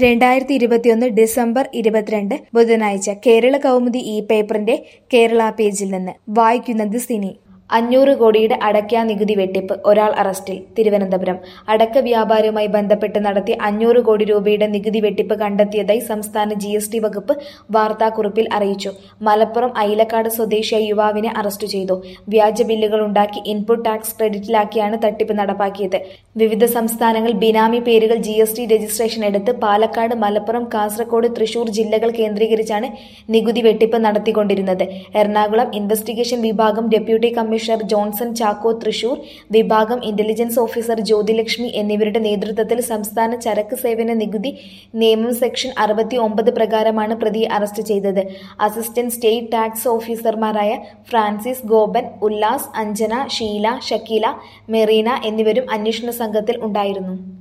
രണ്ടായിരത്തി ഇരുപത്തിയൊന്ന് ഡിസംബർ ഇരുപത്തിരണ്ട് ബുധനാഴ്ച കേരള കൗമുദി ഈ പേപ്പറിന്റെ കേരള പേജിൽ നിന്ന് വായിക്കുന്നത് സിനി അഞ്ഞൂറ് കോടിയുടെ അടയ്ക്ക നികുതി വെട്ടിപ്പ് ഒരാൾ അറസ്റ്റിൽ തിരുവനന്തപുരം അടക്ക വ്യാപാരവുമായി ബന്ധപ്പെട്ട് നടത്തിയ അഞ്ഞൂറ് കോടി രൂപയുടെ നികുതി വെട്ടിപ്പ് കണ്ടെത്തിയതായി സംസ്ഥാന ജി എസ് ടി വകുപ്പ് വാർത്താക്കുറിപ്പിൽ അറിയിച്ചു മലപ്പുറം ഐലക്കാട് സ്വദേശിയായ യുവാവിനെ അറസ്റ്റ് ചെയ്തു വ്യാജ ബില്ലുകൾ ഉണ്ടാക്കി ഇൻപുട്ട് ടാക്സ് ക്രെഡിറ്റിലാക്കിയാണ് തട്ടിപ്പ് നടപ്പാക്കിയത് വിവിധ സംസ്ഥാനങ്ങൾ ബിനാമി പേരുകൾ ജി എസ് ടി രജിസ്ട്രേഷൻ എടുത്ത് പാലക്കാട് മലപ്പുറം കാസർഗോഡ് തൃശൂർ ജില്ലകൾ കേന്ദ്രീകരിച്ചാണ് നികുതി വെട്ടിപ്പ് നടത്തിക്കൊണ്ടിരുന്നത് എറണാകുളം ഇൻവെസ്റ്റിഗേഷൻ വിഭാഗം deputy commissioner Johnson Chacko Thrissur വിഭാഗം ഇന്റലിജൻസ് ഓഫീസർ ജ്യോതിലക്ഷ്മി എന്നിവരുടെ നേതൃത്വത്തിൽ സംസ്ഥാന ചരക്ക് സേവന നികുതി നിയമം സെക്ഷൻ അറുപത്തി ഒമ്പത് പ്രകാരമാണ് പ്രതിയെ അറസ്റ്റ് ചെയ്തത് അസിസ്റ്റന്റ് സ്റ്റേറ്റ് ടാക്സ് ഓഫീസർമാരായ ഫ്രാൻസിസ് ഗോപൻ ഉല്ലാസ് അഞ്ജന ഷീല ഷക്കീല മെറീന എന്നിവരും അന്വേഷണ സംഘത്തിൽ ഉണ്ടായിരുന്നു